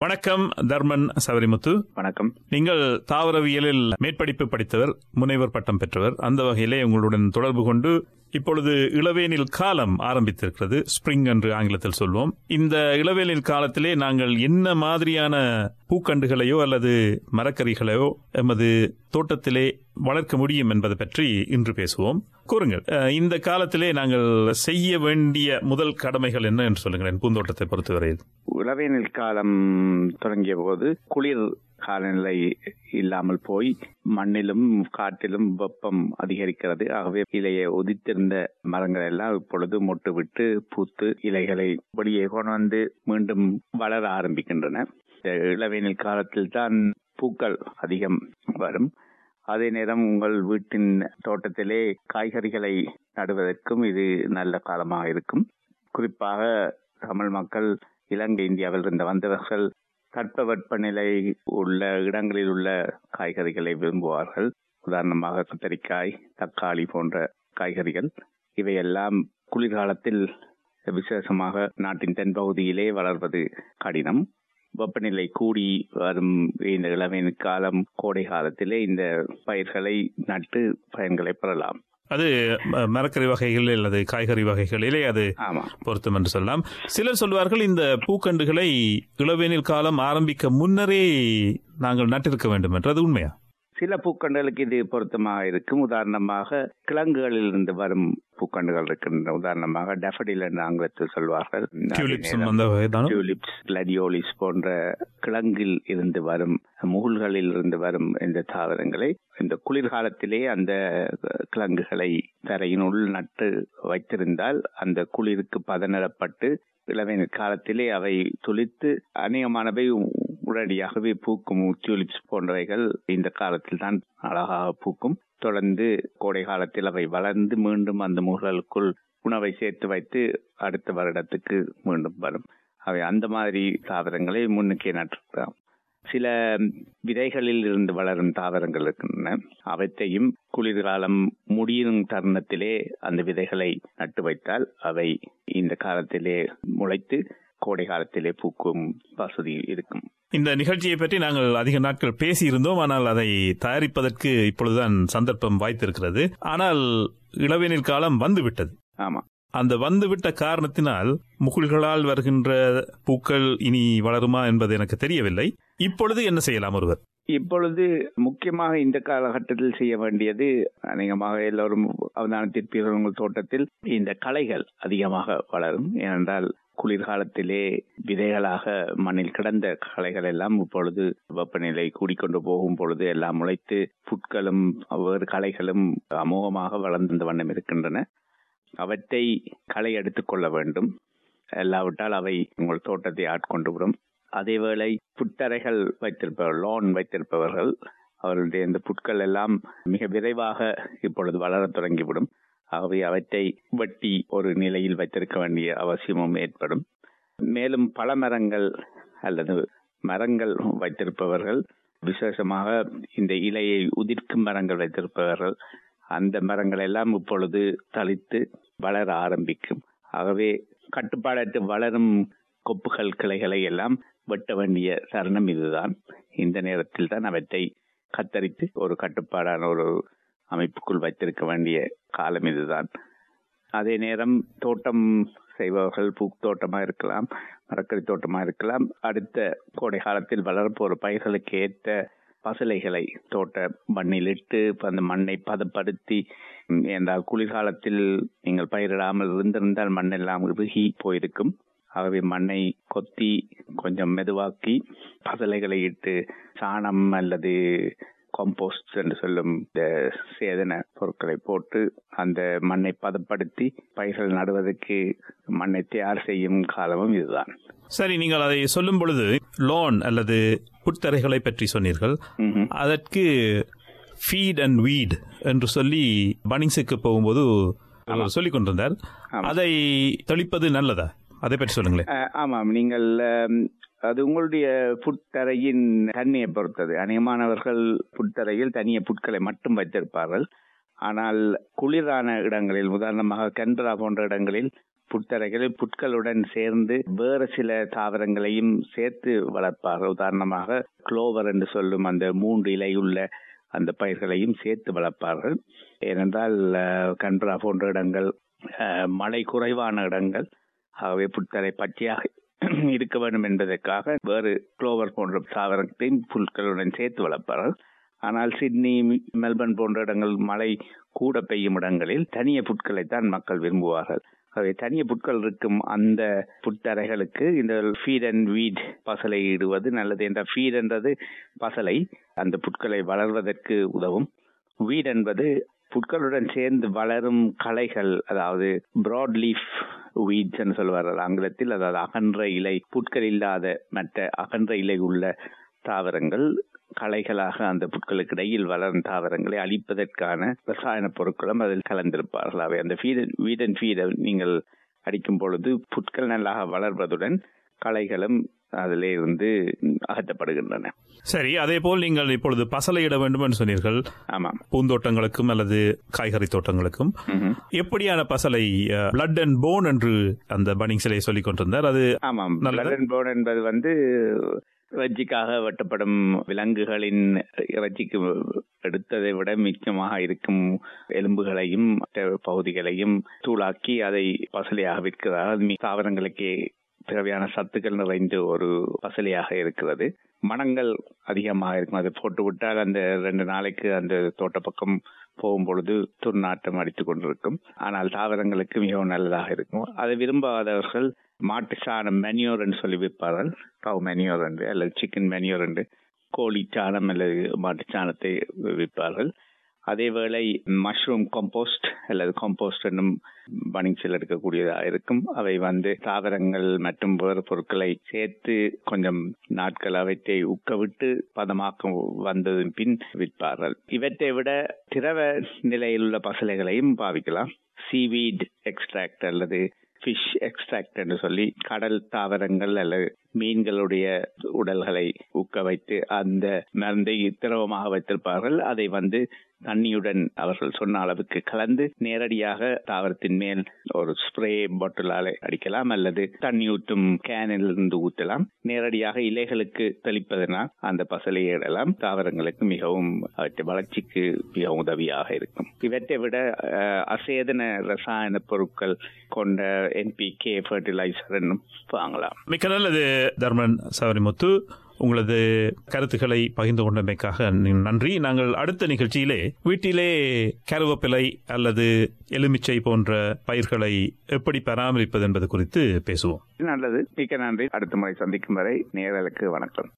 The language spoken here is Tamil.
வணக்கம் தர்மன் சவரிமுத்து வணக்கம் நீங்கள் தாவரவியலில் மேற்படிப்பு படித்தவர் முனைவர் பட்டம் பெற்றவர் அந்த வகையிலே உங்களுடன் தொடர்பு கொண்டு இப்பொழுது இளவேனில் காலம் ஆரம்பித்திருக்கிறது ஸ்பிரிங் என்று ஆங்கிலத்தில் சொல்வோம் இந்த இளவேனில் காலத்திலே நாங்கள் என்ன மாதிரியான பூக்கண்டுகளையோ அல்லது மரக்கறிகளையோ எமது தோட்டத்திலே வளர்க்க முடியும் என்பதை பற்றி இன்று பேசுவோம் கூறுங்கள் அஹ், இந்த காலத்திலே நாங்கள் செய்ய வேண்டிய முதல் கடமைகள் என்ன என்று சொல்லுங்களேன் பூந்தோட்டத்தை பொறுத்தவரையில் உளவேனில் காலம் தொடங்கிய போது குளிர் காலநிலை இல்லாமல் போய் மண்ணிலும் காட்டிலும் வெப்பம் அதிகரிக்கிறது ஆகவே இலையை உதித்திருந்த மரங்கள் எல்லாம் இப்பொழுது மொட்டு விட்டு பூத்து இலைகளை வெளியே கொண்டு வந்து மீண்டும் வளர ஆரம்பிக்கின்றன இந்த இளவேனில் காலத்தில் தான் பூக்கள் அதிகம் வரும் அதே நேரம் உங்கள் வீட்டின் தோட்டத்திலே காய்கறிகளை நடுவதற்கும் இது நல்ல காலமாக இருக்கும் குறிப்பாக தமிழ் மக்கள் இலங்கை இந்தியாவில் இருந்து வந்தவர்கள் தட்பவெப்பநிலை உள்ள இடங்களில் உள்ள காய்கறிகளை விரும்புவார்கள் உதாரணமாக கத்தரிக்காய் தக்காளி போன்ற காய்கறிகள் இவையெல்லாம் குளிர்காலத்தில் விசேஷமாக நாட்டின் தென்பகுதியிலே வளர்வது கடினம் வெப்பநிலை கூடி வரும் இந்த இளவேன் காலம் கோடை காலத்திலே இந்த பயிர்களை நட்டு பயன்களை பெறலாம் அது ம- மரக்கறி வகைகளில் அல்லது காய்கறி வகைகளிலே அது ஆமா பொருத்தம் என்று சொல்லலாம் சிலர் சொல்வார்கள் இந்த பூக்கண்டுகளை இளவேனில் காலம் ஆரம்பிக்க முன்னரே நாங்கள் நட்டிருக்க வேண்டும் என்று அது உண்மையா சில பூக்கண்டுகளுக்கு இது பொருத்தமாக இருக்கும் உதாரணமாக கிழங்குகளில் இருந்து வரும் பூக்கண்டுகள் இருக்கின்றன உதாரணமாக டெஃபடில் என்று ஆங்கிலத்தில் சொல்வார்கள் டியூலிப்ஸும் அந்த வகைதானோ டியூலிப்ஸ் கிளடியோலிஸ் போன்ற கிழங்கில் இருந்து வரும் முகுல்களில் இருந்து வரும் இந்த தாவரங்களை இந்த குளிர்காலத்திலே அந்த கிழங்குகளை தரையினுள் நட்டு வைத்திருந்தால் அந்த குளிருக்கு பதனிடப்பட்டு இளவேன் காலத்திலே அவை துளித்து அநேகமானவை உடனடியாகவே பூக்கும் டியூலிப்ஸ் போன்றவைகள் இந்த காலத்தில் தான் அழகாக பூக்கும் தொடர்ந்து கோடை காலத்தில் அவை வளர்ந்து மீண்டும் அந்த முகலுக்குள் உணவை சேர்த்து வைத்து அடுத்த வருடத்துக்கு மீண்டும் வரும் அவை அந்த மாதிரி தாவரங்களை முன்னுக்கே நட்டிருக்கலாம் சில விதைகளில் இருந்து வளரும் தாவரங்கள் இருக்கின்றன அவற்றையும் குளிர்காலம் முடியும் தருணத்திலே அந்த விதைகளை நட்டு வைத்தால் அவை இந்த காலத்திலே முளைத்து கோடை காலத்திலே பூக்கும் வசதி இருக்கும் இந்த நிகழ்ச்சியை பற்றி நாங்கள் அதிக நாட்கள் பேசியிருந்தோம் ஆனால் அதை தயாரிப்பதற்கு இப்பொழுதுதான் சந்தர்ப்பம் வாய்த்திருக்கிறது ஆனால் இளவேனில் காலம் வந்துவிட்டது ஆமா அந்த வந்துவிட்ட காரணத்தினால் முகுள்களால் வருகின்ற பூக்கள் இனி வளருமா என்பது எனக்கு தெரியவில்லை இப்பொழுது என்ன செய்யலாம் ஒருவர் இப்பொழுது முக்கியமாக இந்த காலகட்டத்தில் செய்ய வேண்டியது அநேகமாக எல்லோரும் அவதானத்திற்பீர்கள் உங்கள் தோட்டத்தில் இந்த களைகள் அதிகமாக வளரும் ஏனென்றால் குளிர்காலத்திலே விதைகளாக மண்ணில் கிடந்த களைகள் எல்லாம் இப்பொழுது வெப்பநிலை கூடிக்கொண்டு போகும் பொழுது எல்லாம் முளைத்து புட்களும் வேறு களைகளும் அமோகமாக வளர்ந்த வண்ணம் இருக்கின்றன அவற்றை களை எடுத்துக் கொள்ள வேண்டும் இல்லாவிட்டால் அவை உங்கள் தோட்டத்தை ஆட்கொண்டு விடும் அதேவேளை புட்டறைகள் வைத்திருப்பவர்கள் லோன் வைத்திருப்பவர்கள் அவர்களுடைய இந்த புட்கள் எல்லாம் மிக விரைவாக இப்பொழுது வளரத் தொடங்கிவிடும் ஆகவே அவற்றை வெட்டி ஒரு நிலையில் வைத்திருக்க வேண்டிய அவசியமும் ஏற்படும் மேலும் பல மரங்கள் அல்லது மரங்கள் வைத்திருப்பவர்கள் விசேஷமாக இந்த இலையை உதிர்க்கும் மரங்கள் வைத்திருப்பவர்கள் அந்த மரங்கள் எல்லாம் இப்பொழுது தளித்து வளர ஆரம்பிக்கும் ஆகவே கட்டுப்பாடற்று வளரும் கொப்புகள் கிளைகளை எல்லாம் வெட்ட வேண்டிய தருணம் இதுதான் இந்த நேரத்தில் தான் அவற்றை கத்தரித்து ஒரு கட்டுப்பாடான ஒரு அமைப்புக்குள் வைத்திருக்க வேண்டிய காலம் இதுதான் அதே நேரம் தோட்டம் செய்பவர்கள் பூத்தோட்டமா இருக்கலாம் மரக்கறி தோட்டமா இருக்கலாம் அடுத்த கோடை காலத்தில் வளரப்போற பயிர்களுக்கு ஏற்ற பசலைகளை தோட்ட மண்ணில் இட்டு அந்த மண்ணை பதப்படுத்தி ம், என்றால் குளிர்காலத்தில் நீங்கள் பயிரிடாமல் இருந்திருந்தால் மண்ணெல்லாம் இறுகி போயிருக்கும் ஆகவே மண்ணை கொத்தி கொஞ்சம் மெதுவாக்கி பசலைகளை இட்டு சாணம் அல்லது காம்போஸ்ட் என்று சொல்லும் இந்த சேதன பொருட்களை போட்டு அந்த மண்ணை பதப்படுத்தி பயிர்கள் நடுவதற்கு மண்ணை தயார் செய்யும் காலமும் இதுதான் சரி நீங்கள் அதை சொல்லும் பொழுது லோன் அல்லது புட்தரைகளை பற்றி சொன்னீர்கள் ம்ஹும். அதற்கு ஃபீட் அண்ட் வீட் என்று சொல்லி பனிங்ஸுக்கு போகும்போது அவர் சொல்லிக் கொண்டிருந்தார் ஆமா. அதை தெளிப்பது நல்லதா அதை பற்றி சொல்லுங்களேன் அஹ், ஆமாம் நீங்கள் அம், அது உங்களுடைய புட்தரையின் தன்மையை பொறுத்தது அநேகமானவர்கள் புட்தரையில் தனிய புட்களை மட்டும் வைத்திருப்பார்கள் ஆனால் குளிரான இடங்களில் உதாரணமாக கன்பரா போன்ற இடங்களில் புத்தரைகளில் புட்களுடன் சேர்ந்து வேறு சில தாவரங்களையும் சேர்த்து வளர்ப்பார்கள் உதாரணமாக குளோவர் என்று சொல்லும் அந்த மூன்று இலையுள்ள அந்த பயிர்களையும் சேர்த்து வளர்ப்பார்கள் ஏனென்றால் கன்பரா போன்ற இடங்கள் மழை குறைவான இடங்கள் ஆகவே புத்தரை பச்சையாக இருக்க வேண்டும் என்பதற்காக வேறு குளோவர் போன்ற தாவரத்தையும் புல்களுடன் சேர்த்து வளர்ப்பார்கள் ஆனால் சிட்னி மெல்பர்ன் போன்ற இடங்கள் மழை கூட பெய்யும் இடங்களில் தனிய புட்களைத்தான் மக்கள் விரும்புவார்கள் ஆகவே தனிய புட்கள் இருக்கும் அந்த புத்தரைகளுக்கு இந்த ஃபீட் அண்ட் வீட் பசலை இடுவது நல்லது என்ற ஃபீட் என்றது பசலை அந்த புட்களை வளர்வதற்கு உதவும் வீட் என்பது புட்களுடன் சேர்ந்து வளரும் களைகள் அதாவது பிராட் லீஃப் வீட்ஸ் என்று சொல்வார்கள் ஆங்கிலத்தில் அதாவது அகன்ற இலை புட்கள் இல்லாத மற்ற அகன்ற இலை உள்ள தாவரங்கள் களைகளாக அந்த புட்களுக்கு இடையில் வளரும் தாவரங்களை அழிப்பதற்கான ரசாயன பொருட்களும் அதில் கலந்திருப்பார்கள் அவை அந்த ஃபீட் வீட் அண்ட் ஃபீட் நீங்கள் அடிக்கும் பொழுது புட்கள் நல்லாக வளர்வதுடன் களைகளும் அதிலே இருந்து அகற்றப்படுகின்றன சரி அதே போல் நீங்கள் இப்பொழுது பசலையிட வேண்டும் என்று சொன்னீர்கள் ஆமாம் பூந்தோட்டங்களுக்கும் அல்லது காய்கறி தோட்டங்களுக்கும் எப்படியான பசலை பிளட் அண்ட் போன் என்று அந்த பனிங் சிலையை சொல்லிக் கொண்டிருந்தார் அது ஆமாம் பிளட் அண்ட் போன் என்பது வந்து இறைச்சிக்காக வெட்டப்படும் விலங்குகளின் இறைச்சிக்கு எடுத்ததை விட மிச்சமாக இருக்கும் எலும்புகளையும் மற்ற பகுதிகளையும் தூளாக்கி அதை பசலையாக விற்கிறார்கள் தாவரங்களுக்கே தேவையான சத்துக்கள் நிறைந்த ஒரு பசலையாக இருக்கிறது மனங்கள் அதிகமாக இருக்கும் அதை போட்டு விட்டால் அந்த ரெண்டு நாளைக்கு அந்த தோட்ட பக்கம் போகும் பொழுது துர்நாற்றம் அடித்துக் கொண்டிருக்கும் ஆனால் தாவரங்களுக்கு மிகவும் நல்லதாக இருக்கும் அதை விரும்பாதவர்கள் மாட்டு சாணம் மெனியோர் என்று சொல்லி விற்பார்கள் கவு மெனியோர் என்று அல்லது சிக்கன் மெனியோர் என்று கோழி சாணம் அல்லது மாட்டு சாணத்தை விற்பார்கள் அதேவேளை மஷ்ரூம் கம்போஸ்ட் அல்லது கம்போஸ்ட் என்னும் பனிங்ஸில் எடுக்கக்கூடியதாக இருக்கும் அவை வந்து தாவரங்கள் மற்றும் வேறு பொருட்களை சேர்த்து கொஞ்சம் நாட்கள் அவற்றை உக்கவிட்டு பதமாக்க வந்ததன் பின் விற்பார்கள் இவற்றை விட திரவ நிலையில் உள்ள பசலைகளையும் பாவிக்கலாம் சீவீட் எக்ஸ்ட்ராக்ட் அல்லது ஃபிஷ் எக்ஸ்ட்ராக்ட் என்று சொல்லி கடல் தாவரங்கள் அல்லது மீன்களுடைய உடல்களை உக்க வைத்து அந்த மருந்தை திரவமாக வைத்திருப்பார்கள் அதை வந்து தண்ணியுடன் அவர்கள் சொன்ன அளவுக்கு கலந்து நேரடியாக தாவரத்தின் மேல் ஒரு ஸ்ப்ரே பாட்டிலால் அடிக்கலாம் அல்லது தண்ணி ஊற்றும் கேனில் இருந்து ஊற்றலாம் நேரடியாக இலைகளுக்கு தெளிப்பதனால் அந்த பசலையை இடலாம் தாவரங்களுக்கு மிகவும் அவற்றை வளர்ச்சிக்கு மிகவும் உதவியாக இருக்கும் இவற்றை விட அசேதன ரசாயன பொருட்கள் கொண்ட என்பிகே ஃபர்டிலைசர் என்னும் வாங்கலாம் மிக்க நல்லது தர்மன் சவரிமுத்து உங்களது கருத்துக்களை பகிர்ந்து கொண்டமைக்காக நன்றி நாங்கள் அடுத்த நிகழ்ச்சியிலே வீட்டிலே கருவேப்பிலை அல்லது எலுமிச்சை போன்ற பயிர்களை எப்படி பராமரிப்பது என்பது குறித்து பேசுவோம் நல்லது மிக்க நன்றி அடுத்த முறை சந்திக்கும் வரை நேரலுக்கு வணக்கம்